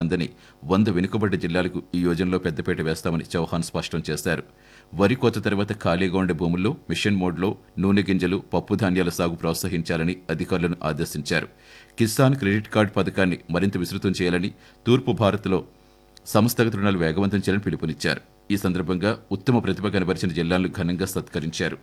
అందని వంద వెనుకబడ్డ జిల్లాలకు ఈ యోజనలో పెద్దపీట వేస్తామని చౌహాన్ స్పష్టం చేశారు వరి కోత తర్వాత ఖాళీగా ఉండే భూముల్లో మిషన్ మోడ్లో నూనె గింజలు పప్పు ధాన్యాల సాగు ప్రోత్సహించాలని అధికారులను ఆదేశించారు కిసాన్ క్రెడిట్ కార్డు పథకాన్ని మరింత విస్తృతం చేయాలని తూర్పు భారత్లో సంస్థగత రుణాలు వేగవంతం చేయాలని పిలుపునిచ్చారు ఈ సందర్భంగా ఉత్తమ ప్రతిభ కనబరిచిన జిల్లాలను ఘనంగా సత్కరించారు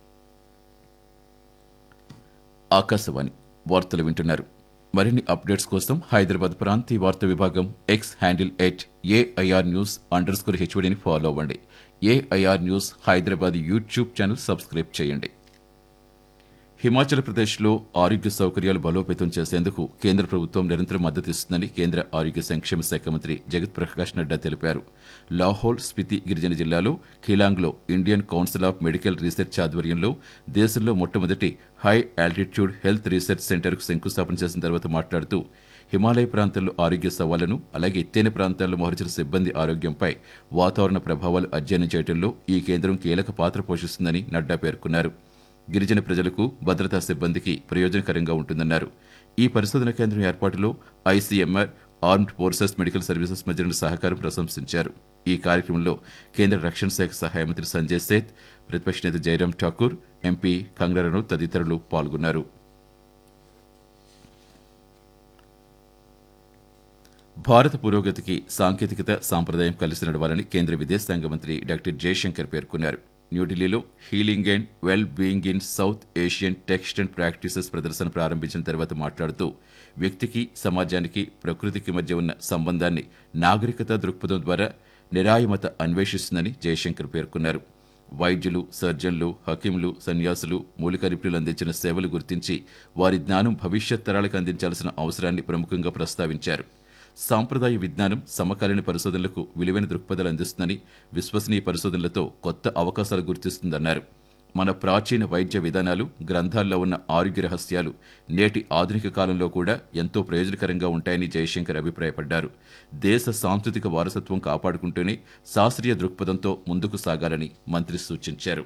ఆకాశవాణి వార్తలు వింటున్నారు మరిన్ని అప్డేట్స్ కోసం హైదరాబాద్ ప్రాంతీయ వార్తా విభాగం X handle at AIR news underscore హెచ్ఓడిని ఫాలో అవ్వండి AIR news Hyderabad YouTube channel subscribe చేయండి హిమాచల్ ప్రదేశ్లో ఆరోగ్య సౌకర్యాలు బలోపేతం చేసేందుకు కేంద్ర ప్రభుత్వం నిరంతరం మద్దతు ఇస్తుందని కేంద్ర ఆరోగ్య సంక్షేమ శాఖ మంత్రి జగత్ ప్రకాష్ నడ్డా తెలిపారు లాహోల్ స్పితి గిరిజన జిల్లాలో ఖిలాంగ్లో Indian council of medical research ఆధ్వర్యంలో దేశంలో మొట్టమొదటి హై ఆల్టిట్యూడ్ హెల్త్ రీసెర్చ్ సెంటర్కు శంకుస్థాపన చేసిన తర్వాత మాట్లాడుతూ హిమాలయ ప్రాంతాల్లో ఆరోగ్య సవాళ్లను అలాగే ఎత్తైన ప్రాంతాల్లో మోహరించిన సిబ్బంది ఆరోగ్యంపై వాతావరణ ప్రభావాలు అధ్యయనం చేయడంలో ఈ కేంద్రం కీలక పాత్ర పోషిస్తుందని నడ్డా పేర్కొన్నారు గిరిజన ప్రజలకు భద్రతా సిబ్బందికి ప్రయోజనకరంగా ఉంటుందన్నారు ఈ పరిశోధన కేంద్రం ఏర్పాటులో ICMR armed forces medical services మధ్య సహకారం ప్రశంసించారు ఈ కార్యక్రమంలో కేంద్ర రక్షణ శాఖ సహాయ మంత్రి సంజయ్ సేత్ ప్రతిపక్ష నేత జయరాం ఠాకూర్ ఎంపీ కంగరను తదితరులు పాల్గొన్నారు భారత పురోగతికి సాంకేతికత సాంప్రదాయం కలిసి నడవాలని కేంద్ర విదేశాంగ మంత్రి డాక్టర్ జయశంకర్ పేర్కొన్నారు న్యూఢిల్లీలో healing and well being in South Asian text and practices ప్రదర్శన ప్రారంభించిన తర్వాత మాట్లాడుతూ వ్యక్తికి సమాజానికి ప్రకృతికి మధ్య ఉన్న సంబంధాన్ని నాగరికత దృక్పథం ద్వారా నిరాయమత అన్వేషిస్తుందని జయశంకర్ పేర్కొన్నారు వైద్యులు సర్జన్లు హకీంలు సన్యాసులు మూలిక నిపుణులు అందించిన సేవలు గుర్తించి వారి జ్ఞానం భవిష్యత్ తరాలకు అందించాల్సిన అవసరాన్ని ప్రముఖంగా ప్రస్తావించారు సాంప్రదాయ విజ్ఞానం సమకాలీన పరిశోధనలకు విలువైన దృక్పథాలు అందిస్తుందని విశ్వసనీయ పరిశోధనలతో కొత్త అవకాశాలు గుర్తిస్తుందన్నారు మన ప్రాచీన వైద్య విధానాలు గ్రంథాల్లో ఉన్న ఆరోగ్య రహస్యాలు నేటి ఆధునిక కాలంలో కూడా ఎంతో ప్రయోజనకరంగా ఉంటాయని జయశంకర్ అభిప్రాయపడ్డారు దేశ సాంస్కృతిక వారసత్వం కాపాడుకుంటూనే శాస్త్రీయ దృక్పథంతో ముందుకు సాగాలని మంత్రి సూచించారు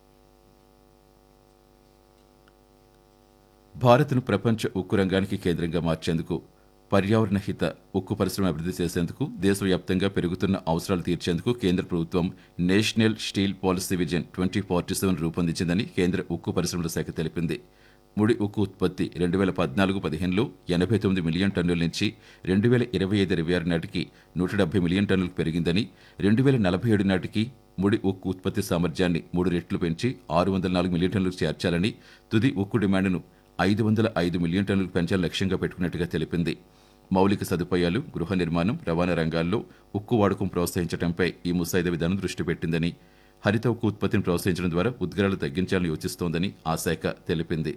భారత్ను ప్రపంచ ఉక్కు రంగానికి కేంద్రంగా మార్చేందుకు పర్యావరణ హిత ఉక్కు పరిశ్రమ అభివృద్ధి చేసేందుకు దేశవ్యాప్తంగా పెరుగుతున్న అవసరాలు తీర్చేందుకు కేంద్ర ప్రభుత్వం national steel policy vision twenty forty seven రూపొందించిందని కేంద్ర ఉక్కు పరిశ్రమల శాఖ తెలిపింది ముడి ఉక్కు ఉత్పత్తి రెండు వేల పద్నాలుగు పదిహేనులో ఎనభై తొమ్మిది మిలియన్ టన్నుల నుంచి రెండు వేల ఇరవై ఐదు ఇరవై ఆరు నాటికి నూట డెబ్బై మిలియన్ టన్నులకు పెరిగిందని రెండు వేల నలభై ఏడు నాటికి ముడి ఉక్కు ఉత్పత్తి సామర్థ్యాన్ని మూడు రెట్లు పెంచి ఆరు వందల నాలుగు మిలియన్ టన్నులకు చేర్చాలని తుది ఉక్కు డిమాండ్ను ఐదు వందల ఐదు మిలియన్ టన్నులకు పెంచాలని లక్ష్యంగా పెట్టుకున్నట్టుగా తెలిపింది మౌలిక సదుపాయాలు గృహ నిర్మాణం రవాణా రంగాల్లో ఉక్కు వాడకం ప్రోత్సహించడంపై ఈ ముసాయిదా విధానం దృష్టి పెట్టిందని హరిత ఉక్కు ఉత్పత్తిని ప్రోత్సహించడం ద్వారా ఉద్గారాలు తగ్గించాలని యోచిస్తోందని ఆ శాఖ తెలిపింది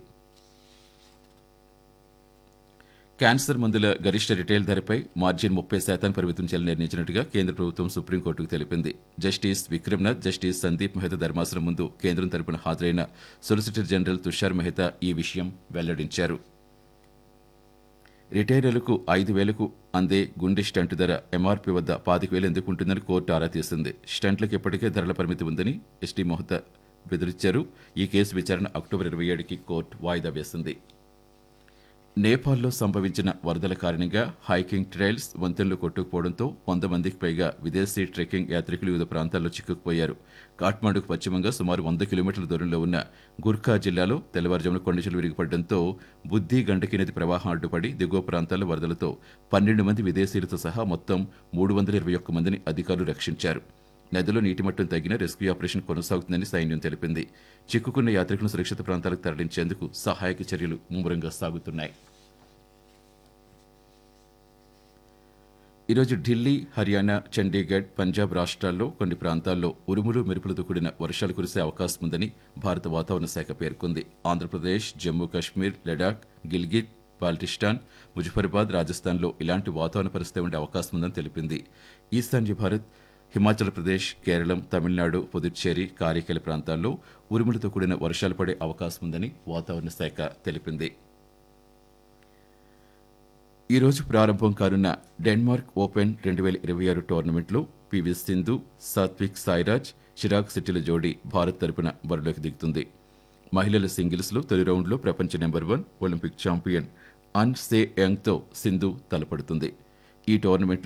క్యాన్సర్ మందుల గరిష్ట రిటైల్ ధరపై మార్జిన్ ముప్పై శాతం పరిమితం చేయాలని నిర్ణయించినట్టుగా కేంద్ర ప్రభుత్వం సుప్రీంకోర్టుకు తెలిపింది జస్టిస్ విక్రమ్నాథ్ జస్టిస్ సందీప్ మెహతా ధర్మాసనం ముందు కేంద్రం తరపున హాజరైన సొలిసిటర్ జనరల్ తుషార్ మెహతా ఈ విషయం వెల్లడించారు రిటైర్లకు ఐదు వేలకు అందే గుండె స్టంట్ ధర ఎంఆర్పీ వద్ద పాతిక వేలు ఎందుకు ఉంటుందని కోర్టు ఆరా తీసింది స్టంట్లకు ఇప్పటికే ధరల పరిమితి ఉందని ఎస్టీ మొహతా బెదిరించారు ఈ కేసు విచారణ అక్టోబర్ ఇరవై ఏడుకి కోర్టు వాయిదా వేసింది నేపాల్లో సంభవించిన వరదల కారణంగా హైకింగ్ ట్రైల్స్ వంతెనలు కొట్టుకుపోవడంతో వంద మందికి పైగా విదేశీ ట్రెక్కింగ్ యాత్రికులు వివిధ ప్రాంతాల్లో చిక్కుకుపోయారు కాఠ్మాండుకు పశ్చిమంగా సుమారు వంద కిలోమీటర్ల దూరంలో ఉన్న గుర్ఖా జిల్లాలో తెల్లవారుజామున కొండచెలు విరిగిపడడంతో బుద్ధి గండకి నది ప్రవాహం అడ్డుపడి దిగువ ప్రాంతాల్లో వరదలతో పన్నెండు మంది విదేశీయులతో సహా మొత్తం మూడు వందల ఇరవై ఒక్క మందిని అధికారులు రక్షించారు నదిలో నీటిమట్టం తగ్గిన రెస్క్యూ ఆపరేషన్ కొనసాగుతుందని సైన్యం తెలిపింది చిక్కుకున్న యాత్రికులను సురక్షిత ప్రాంతాలకు తరలించేందుకు సహాయక చర్యలు ముమ్మరంగా సాగుతున్నాయి ఈరోజు ఢిల్లీ హర్యానా చండీగఢ్ పంజాబ్ రాష్ట్రాల్లో కొన్ని ప్రాంతాల్లో ఉరుములు మెరుపులతో కూడిన వర్షాలు కురిసే అవకాశం ఉందని భారత వాతావరణ శాఖ పేర్కొంది ఆంధ్రప్రదేశ్ జమ్మూ కాశ్మీర్ లడాక్ గిల్గిట్ బాల్టిస్టాన్ ముజఫరాబాద్ రాజస్థాన్లో ఇలాంటి వాతావరణ పరిస్థితి ఉండే అవకాశం ఉందని తెలిపింది ఈశాన్య భారత్ హిమాచల్ ప్రదేశ్ కేరళం తమిళనాడు పుదుచ్చేరి కారైకల ప్రాంతాల్లో ఉరుములతో కూడిన వర్షాలు పడే అవకాశం ఉందని వాతావరణ శాఖ తెలిపింది ఈ రోజు ప్రారంభం కానున్న డెన్మార్క్ ఓపెన్ రెండు వేల ఇరవై ఆరు టోర్నమెంట్లో పివి సింధు సాత్విక్ సాయిరాజ్ చిరాగ్ శెట్టిల జోడీ భారత్ తరపున బరిలోకి దిగుతుంది మహిళల సింగిల్స్లో తొలి రౌండ్లో ప్రపంచ number one Olympic champion An Se యంగ్తో సింధు తలపడుతుంది ఈ టోర్నమెంట్లో